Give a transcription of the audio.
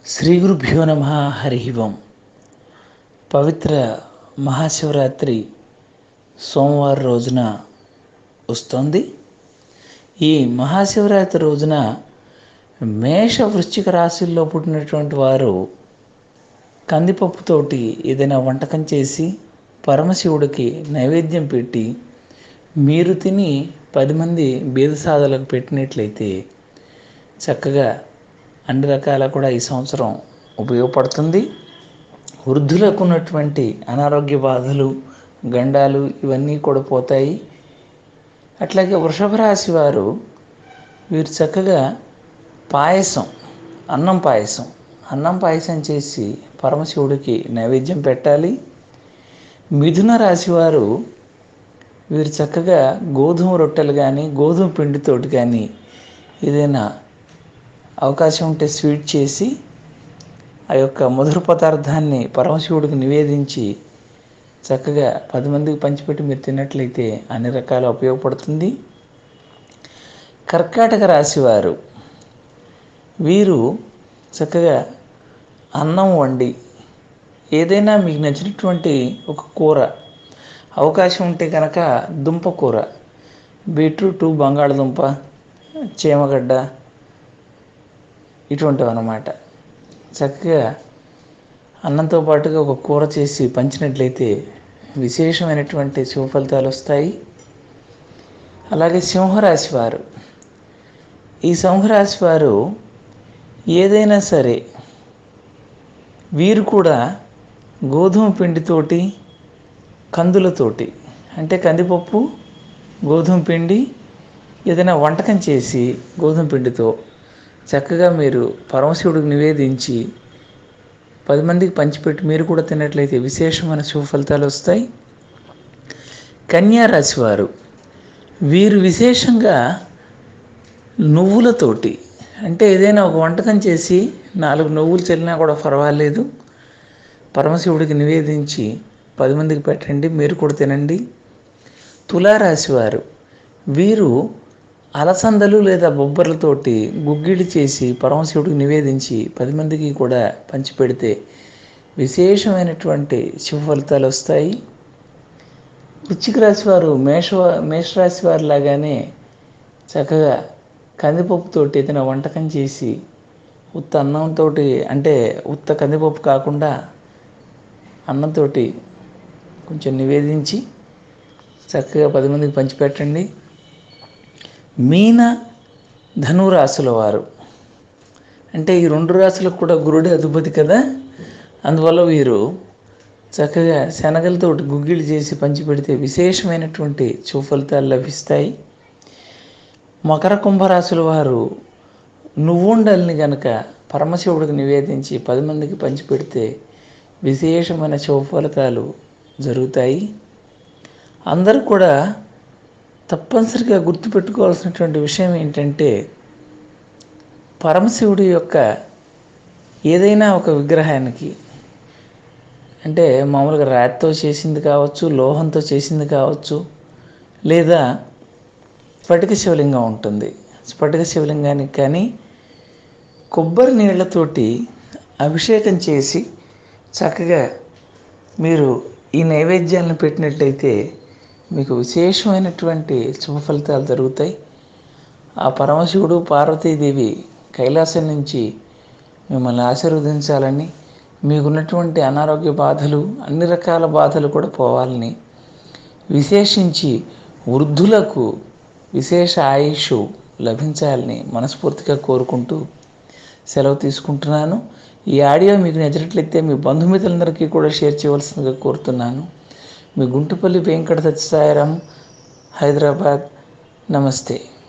శ్రీ గురుభ్యో నమ హరి ఓం పవిత్ర మహాశివరాత్రి సోమవారం రోజున వస్తుంది ఈ మహాశివరాత్రి రోజున మేష వృశ్చిక రాశుల్లో పుట్టినటువంటి వారు కందిపప్పుతోటి ఏదైనా వంటకం చేసి పరమశివుడికి నైవేద్యం పెట్టి మీరు తిని పది మంది బీదసాదులకు పెట్టినట్లయితే చక్కగా అన్ని రకాల కూడా ఈ సంవత్సరం ఉపయోగపడుతుంది వృద్ధులకు ఉన్నటువంటి అనారోగ్య బాధలు గండాలు ఇవన్నీ కూడా పోతాయి అట్లాగే వృషభ రాశి వారు వీరు చక్కగా పాయసం అన్నం పాయసం అన్నం పాయసం చేసి పరమశివుడికి నైవేద్యం పెట్టాలి మిథున రాశి వారు వీరు చక్కగా గోధుమ రొట్టెలు కానీ గోధుమ పిండితోటి కానీ ఏదైనా అవకాశం ఉంటే స్వీట్ చేసి ఆ యొక్క మధుర పదార్థాన్ని పరమశివుడికి నివేదించి చక్కగా పది మందికి పంచిపెట్టి మీరు తిన్నట్లయితే అన్ని రకాల ఉపయోగపడుతుంది కర్కాటక రాశివారు వీరు చక్కగా అన్నం వండి ఏదైనా మీకు నచ్చినటువంటి ఒక కూర అవకాశం ఉంటే కనుక దుంప కూర బీట్రూటు బంగాళదుంప చేమగడ్డ ఇటువంటివి అన్నమాట చక్కగా అన్నంతో పాటుగా ఒక కూర చేసి పంచినట్లయితే విశేషమైనటువంటి శుభ ఫలితాలు వస్తాయి అలాగే సింహరాశి వారు ఈ సింహరాశి వారు ఏదైనా సరే వీరు కూడా గోధుమ పిండితోటి కందులతోటి అంటే కందిపప్పు గోధుమ పిండి ఏదైనా వంటకం చేసి గోధుమ పిండితో చక్కగా మీరు పరమశివుడికి నివేదించి పది మందికి పంచిపెట్టి మీరు కూడా తిన్నట్లయితే విశేషమైన శుభ ఫలితాలు వస్తాయి కన్యా రాశి వారు వీరు విశేషంగా నువ్వులతోటి అంటే ఏదైనా ఒక వంటకం చేసి నాలుగు నువ్వులు చల్లినా కూడా పర్వాలేదు పరమశివుడికి నివేదించి పది మందికి పెట్టండి మీరు కూడా తినండి తులారాశి వారు వీరు అలసందలు లేదా బొబ్బర్లతోటి గుగ్గిడి చేసి పరమశివుడికి నివేదించి పది మందికి కూడా పంచిపెడితే విశేషమైనటువంటి శుభ ఫలితాలు వస్తాయి వృశ్చిక రాశి వారు మేష మేషరాశి వారి లాగానే చక్కగా కందిపప్పుతోటి ఏదైనా వంటకం చేసి ఉత్త అన్నంతో అంటే ఉత్త కందిపప్పు కాకుండా అన్నంతో కొంచెం నివేదించి చక్కగా పది మందికి పంచిపెట్టండి మీన ధనురాశుల వారు అంటే ఈ రెండు రాశులకు కూడా గురుడే అధిపతి కదా అందువల్ల వీరు చక్కగా శనగలతో గుగ్గిళ్ళు చేసి పంచిపెడితే విశేషమైనటువంటి శుభ ఫలితాలు లభిస్తాయి మకర కుంభరాశుల వారు నువ్వుండల్ని గనక పరమశివుడికి నివేదించి పది మందికి పంచిపెడితే విశేషమైన శుభ ఫలితాలు జరుగుతాయి అందరూ కూడా తప్పనిసరిగా గుర్తుపెట్టుకోవాల్సినటువంటి విషయం ఏంటంటే పరమశివుడి యొక్క ఏదైనా ఒక విగ్రహానికి అంటే మామూలుగా రాతితో చేసింది కావచ్చు లోహంతో చేసింది కావచ్చు లేదా స్ఫటిక శివలింగం ఉంటుంది స్ఫటిక శివలింగానికి కానీ కొబ్బరి నీళ్లతోటి అభిషేకం చేసి చక్కగా మీరు ఈ నైవేద్యాలను పెట్టినట్టయితే మీకు విశేషమైనటువంటి శుభ ఫలితాలు జరుగుతాయి ఆ పరమశివుడు పార్వతీదేవి కైలాసం నుంచి మిమ్మల్ని ఆశీర్వదించాలని మీకున్నటువంటి అనారోగ్య బాధలు అన్ని రకాల బాధలు కూడా పోవాలని విశేషించి వృద్ధులకు విశేష ఆయుష్ లభించాలని మనస్ఫూర్తిగా కోరుకుంటూ సెలవు తీసుకుంటున్నాను ఈ ఆడియో మీకు నచ్చినట్లయితే మీ బంధుమిత్రులందరికీ కూడా షేర్ చేయవలసిందిగా కోరుతున్నాను మీ గుంటుపల్లి వెంకట సత్యసాయిరాం హైదరాబాద్ నమస్తే